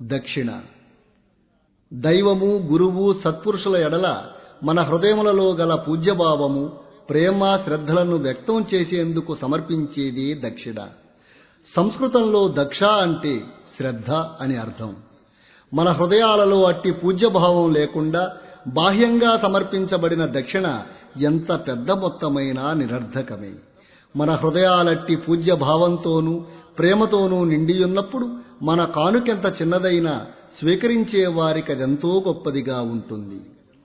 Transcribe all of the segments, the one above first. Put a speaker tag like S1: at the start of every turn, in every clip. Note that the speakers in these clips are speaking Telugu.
S1: దక్షిణ దైవము గురువు సత్పురుషుల ఎడల మన హృదయములలో గల పూజ్యభావము ప్రేమ శ్రద్ధలను వ్యక్తం చేసేందుకు సమర్పించేది దక్షిణ సంస్కృతంలో దక్ష అంటే శ్రద్ధ అని అర్థం మన హృదయాలలో అట్టి పూజ్యభావం లేకుండా బాహ్యంగా సమర్పించబడిన దక్షిణ ఎంత పెద్ద మొత్తమైనా నిరర్ధకమే మన హృదయాలట్టి పూజ్య భావంతోనూ ప్రేమతోనూ నిండియున్నప్పుడు మన కానుకెంత చిన్నదైనా స్వీకరించే వారికి అదెంతో గొప్పదిగా ఉంటుంది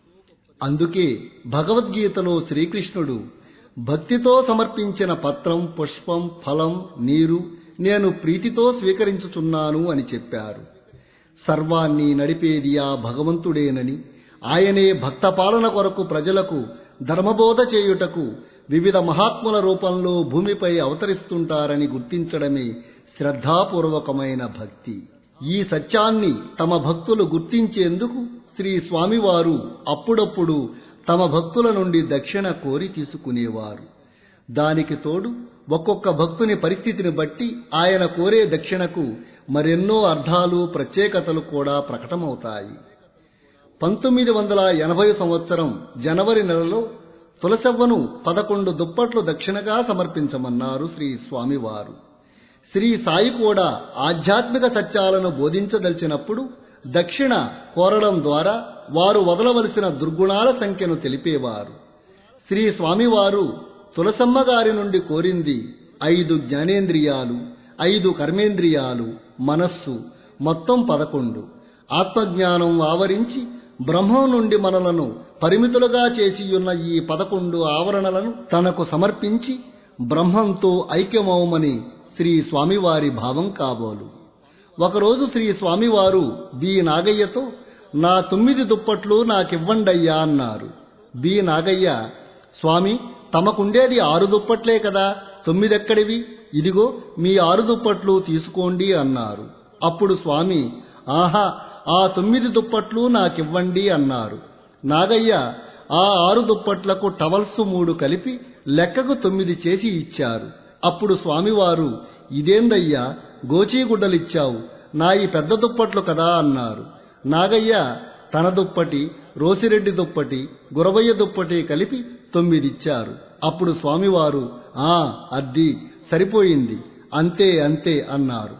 S1: అందుకే భగవద్గీతలో శ్రీకృష్ణుడు భక్తితో సమర్పించిన పత్రం పుష్పం ఫలం నీరు నేను ప్రీతితో స్వీకరించుచున్నాను అని చెప్పారు సర్వాన్ని నడిపేది ఆ భగవంతుడేనని ఆయనే భక్త పాలన కొరకు ప్రజలకు ధర్మబోధ చేయుటకు వివిధ మహాత్ముల రూపంలో భూమిపై అవతరిస్తుంటారని గుర్తించడమే శ్రద్ధాపూర్వకమైన భక్తి ఈ సత్యాన్ని తమ భక్తులు గుర్తించేందుకు శ్రీ స్వామివారు అప్పుడప్పుడు తమ భక్తుల నుండి దక్షిణ కోరి తీసుకునేవారు దానికి తోడు ఒక్కొక్క భక్తుని పరిస్థితిని బట్టి ఆయన కోరే దక్షిణకు మరెన్నో అర్థాలు ప్రత్యేకతలు కూడా ప్రకటమవుతాయి పంతొమ్మిది వందల ఎనభై సంవత్సరం జనవరి నెలలో తులసవ్వను పదకొండు దుప్పట్లు దక్షిణగా సమర్పించమన్నారు శ్రీ స్వామివారు శ్రీ సాయి కూడా ఆధ్యాత్మిక సత్యాలను బోధించదలిచినప్పుడు దక్షిణ కోరడం ద్వారా వారు వదలవలసిన దుర్గుణాల సంఖ్యను తెలిపేవారు శ్రీ స్వామివారు తులసమ్మ గారి నుండి కోరింది ఐదు జ్ఞానేంద్రియాలు ఐదు కర్మేంద్రియాలు మనస్సు మొత్తం పదకొండు ఆత్మజ్ఞానం ఆవరించి బ్రహ్మం నుండి మనలను పరిమితులుగా చేసియున్న ఈ పదకొండు ఆవరణలను తనకు సమర్పించి బ్రహ్మంతో ఐక్యమవమని శ్రీ స్వామివారి భావం కాబోలు ఒకరోజు శ్రీ స్వామివారు బి నాగయ్యతో నా తొమ్మిది దుప్పట్లు నాకివ్వండయ్యా అన్నారు బి నాగయ్య స్వామి తమకుండేది ఆరు దుప్పట్లే కదా తొమ్మిదెక్కడివి ఇదిగో మీ ఆరు దుప్పట్లు తీసుకోండి అన్నారు అప్పుడు స్వామి ఆహా ఆ తొమ్మిది దుప్పట్లు నాకివ్వండి అన్నారు నాగయ్య ఆ ఆరు దుప్పట్లకు టవల్స్ మూడు కలిపి లెక్కకు తొమ్మిది చేసి ఇచ్చారు అప్పుడు స్వామివారు ఇదేందయ్యా గోచీగుడ్డలిచ్చావు నా ఈ పెద్ద దుప్పట్లు కదా అన్నారు నాగయ్య తన దుప్పటి రోసిరెడ్డి దుప్పటి గురవయ్య దుప్పటి కలిపి తొమ్మిదిచ్చారు అప్పుడు స్వామివారు ఆ అద్ది సరిపోయింది అంతే అంతే అన్నారు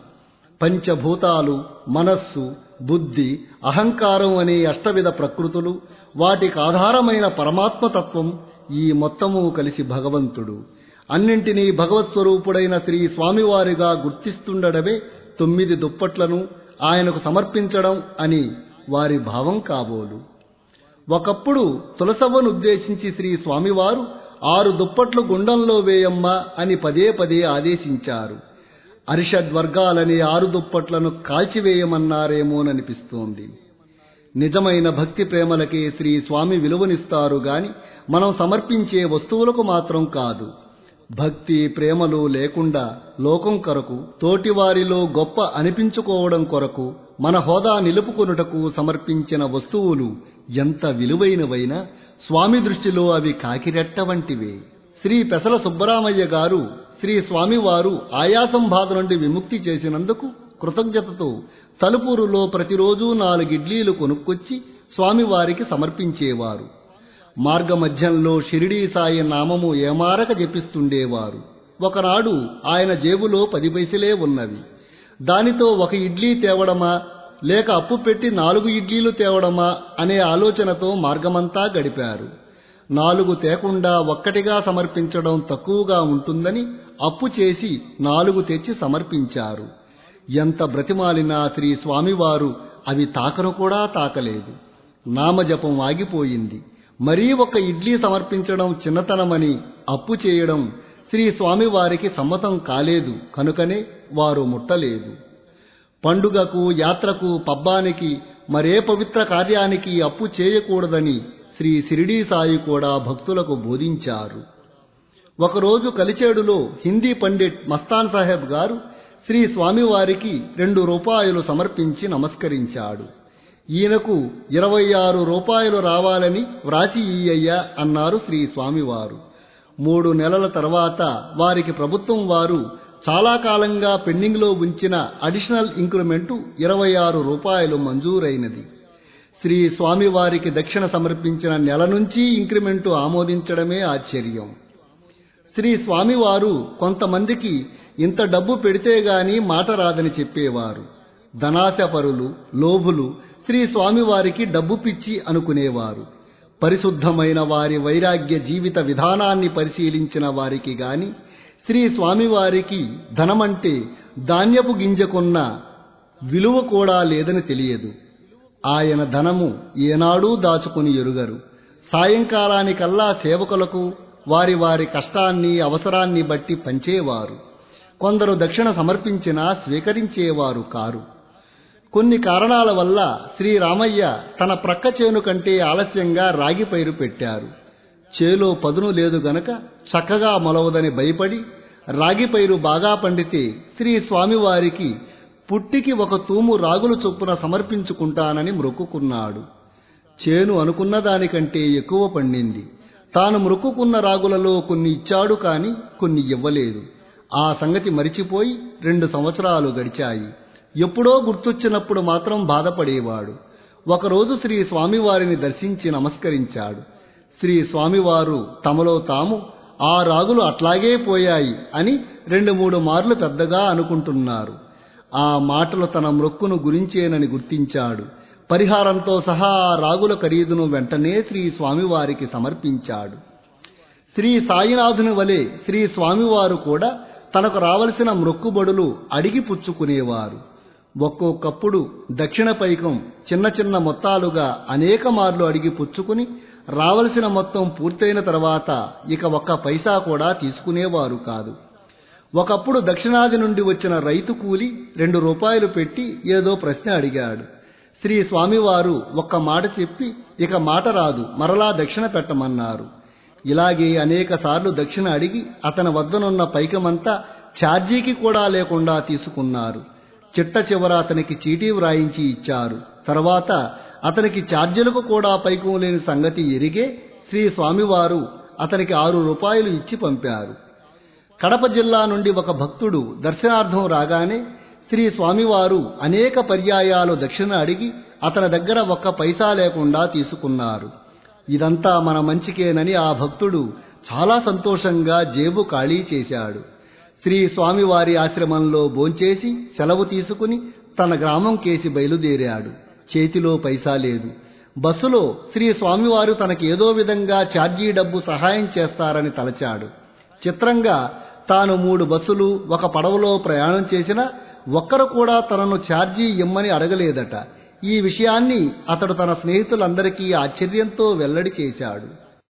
S1: పంచభూతాలు మనస్సు బుద్ధి అహంకారం అనే అష్టవిధ ప్రకృతులు వాటికి ఆధారమైన పరమాత్మతత్వం ఈ మొత్తము కలిసి భగవంతుడు అన్నింటినీ భగవత్ స్వరూపుడైన శ్రీ స్వామివారిగా గుర్తిస్తుండడమే తొమ్మిది దుప్పట్లను ఆయనకు సమర్పించడం అని వారి భావం కాబోలు ఒకప్పుడు తులసవ్వను ఉద్దేశించి శ్రీ స్వామివారు ఆరు దుప్పట్లు గుండంలో వేయమ్మా అని పదే పదే ఆదేశించారు అరిషడ్ వర్గాలనే ఆరు దుప్పట్లను కాల్చివేయమన్నారేమోననిపిస్తోంది నిజమైన భక్తి ప్రేమలకే శ్రీ స్వామి విలువనిస్తారు గాని మనం సమర్పించే వస్తువులకు మాత్రం కాదు భక్తి ప్రేమలు లేకుండా లోకం కొరకు తోటివారిలో గొప్ప అనిపించుకోవడం కొరకు మన హోదా నిలుపుకొనుటకు సమర్పించిన వస్తువులు ఎంత విలువైనవైనా స్వామి దృష్టిలో అవి కాకిరెట్ట వంటివే శ్రీ పెసల సుబ్బరామయ్య గారు శ్రీ స్వామివారు ఆయాసం బాధ నుండి విముక్తి చేసినందుకు కృతజ్ఞతతో తలుపూరులో ప్రతిరోజు నాలుగిడ్లీలు కొనుక్కొచ్చి స్వామివారికి సమర్పించేవారు మార్గమధ్యంలో షిరిడీ సాయి నామము ఏమారక జపిస్తుండేవారు ఒకనాడు ఆయన జేబులో పది పైసలే ఉన్నవి దానితో ఒక ఇడ్లీ తేవడమా లేక అప్పు పెట్టి నాలుగు ఇడ్లీలు తేవడమా అనే ఆలోచనతో మార్గమంతా గడిపారు నాలుగు తేకుండా ఒక్కటిగా సమర్పించడం తక్కువగా ఉంటుందని అప్పు చేసి నాలుగు తెచ్చి సమర్పించారు ఎంత బ్రతిమాలినా శ్రీ స్వామివారు అవి తాకను కూడా తాకలేదు నామజపం ఆగిపోయింది మరీ ఒక ఇడ్లీ సమర్పించడం చిన్నతనమని అప్పు చేయడం శ్రీ స్వామివారికి సమ్మతం కాలేదు కనుకనే వారు ముట్టలేదు పండుగకు యాత్రకు పబ్బానికి మరే పవిత్ర కార్యానికి అప్పు చేయకూడదని శ్రీ సిరిడీ సాయి కూడా భక్తులకు బోధించారు ఒకరోజు కలిచేడులో హిందీ పండిట్ మస్తాన్ సాహెబ్ గారు శ్రీ స్వామివారికి రెండు రూపాయలు సమర్పించి నమస్కరించాడు ఈయనకు ఇరవై ఆరు రూపాయలు రావాలని వ్రాసి ఇయ్యయ్యా అన్నారు శ్రీ స్వామివారు మూడు నెలల తర్వాత వారికి ప్రభుత్వం వారు చాలా కాలంగా పెండింగ్లో ఉంచిన అడిషనల్ ఇంక్రిమెంటు ఇరవై ఆరు రూపాయలు మంజూరైనది శ్రీ స్వామివారికి దక్షిణ సమర్పించిన నెల నుంచి ఇంక్రిమెంటు ఆమోదించడమే ఆశ్చర్యం శ్రీ స్వామివారు కొంతమందికి ఇంత డబ్బు పెడితే గాని మాట రాదని చెప్పేవారు ధనాశపరులు లోభులు శ్రీ స్వామివారికి డబ్బు పిచ్చి అనుకునేవారు పరిశుద్ధమైన వారి వైరాగ్య జీవిత విధానాన్ని పరిశీలించిన వారికి గాని శ్రీ స్వామివారికి ధనమంటే ధాన్యపు గింజకున్న విలువ కూడా లేదని తెలియదు ఆయన ధనము ఏనాడూ దాచుకుని ఎరుగరు సాయంకాలానికల్లా సేవకులకు వారి వారి కష్టాన్ని అవసరాన్ని బట్టి పంచేవారు కొందరు దక్షిణ సమర్పించినా స్వీకరించేవారు కారు కొన్ని కారణాల వల్ల శ్రీరామయ్య తన ప్రక్క చేను కంటే ఆలస్యంగా రాగి పైరు పెట్టారు చేలో పదును లేదు గనక చక్కగా మొలవదని భయపడి రాగి పైరు బాగా పండితే శ్రీ స్వామివారికి పుట్టికి ఒక తూము రాగులు చొప్పున సమర్పించుకుంటానని మ్రొక్కుకున్నాడు చేను అనుకున్న దానికంటే ఎక్కువ పండింది తాను మ్రొక్కుకున్న రాగులలో కొన్ని ఇచ్చాడు కాని కొన్ని ఇవ్వలేదు ఆ సంగతి మరిచిపోయి రెండు సంవత్సరాలు గడిచాయి ఎప్పుడో గుర్తొచ్చినప్పుడు మాత్రం బాధపడేవాడు ఒకరోజు శ్రీ స్వామివారిని దర్శించి నమస్కరించాడు శ్రీ స్వామివారు తమలో తాము ఆ రాగులు అట్లాగే పోయాయి అని రెండు మూడు మార్లు పెద్దగా అనుకుంటున్నారు ఆ మాటలు తన మ్రొక్కును గురించేనని గుర్తించాడు పరిహారంతో సహా ఆ రాగుల ఖరీదును వెంటనే శ్రీ స్వామివారికి సమర్పించాడు శ్రీ సాయినాథుని వలె శ్రీ స్వామివారు కూడా తనకు రావలసిన మ్రొక్కుబడులు అడిగి పుచ్చుకునేవారు ఒక్కొక్కప్పుడు దక్షిణ పైకం చిన్న చిన్న మొత్తాలుగా అనేక మార్లు అడిగి పుచ్చుకుని రావలసిన మొత్తం పూర్తయిన తర్వాత ఇక ఒక్క పైసా కూడా తీసుకునేవారు కాదు ఒకప్పుడు దక్షిణాది నుండి వచ్చిన రైతు కూలి రెండు రూపాయలు పెట్టి ఏదో ప్రశ్న అడిగాడు శ్రీ స్వామివారు ఒక్క మాట చెప్పి ఇక మాట రాదు మరలా దక్షిణ పెట్టమన్నారు ఇలాగే అనేక సార్లు దక్షిణ అడిగి అతని వద్దనున్న పైకమంతా ఛార్జీకి కూడా లేకుండా తీసుకున్నారు చిట్ట చివర అతనికి చీటీ వ్రాయించి ఇచ్చారు తర్వాత అతనికి ఛార్జీలకు కూడా పైకం లేని సంగతి ఎరిగే శ్రీ స్వామివారు అతనికి ఆరు రూపాయలు ఇచ్చి పంపారు కడప జిల్లా నుండి ఒక భక్తుడు దర్శనార్థం రాగానే శ్రీ స్వామివారు అనేక పర్యాయాలు దక్షిణ అడిగి అతని దగ్గర ఒక్క పైసా లేకుండా తీసుకున్నారు ఇదంతా మన మంచికేనని ఆ భక్తుడు చాలా సంతోషంగా జేబు ఖాళీ చేశాడు శ్రీ స్వామివారి ఆశ్రమంలో భోంచేసి సెలవు తీసుకుని తన గ్రామం కేసి బయలుదేరాడు చేతిలో పైసా లేదు బస్సులో శ్రీ స్వామివారు తనకి ఏదో విధంగా ఛార్జీ డబ్బు సహాయం చేస్తారని తలచాడు చిత్రంగా తాను మూడు బస్సులు ఒక పడవలో ప్రయాణం చేసినా ఒక్కరు కూడా తనను ఛార్జీ ఇమ్మని అడగలేదట ఈ విషయాన్ని అతడు తన స్నేహితులందరికీ ఆశ్చర్యంతో వెల్లడి చేశాడు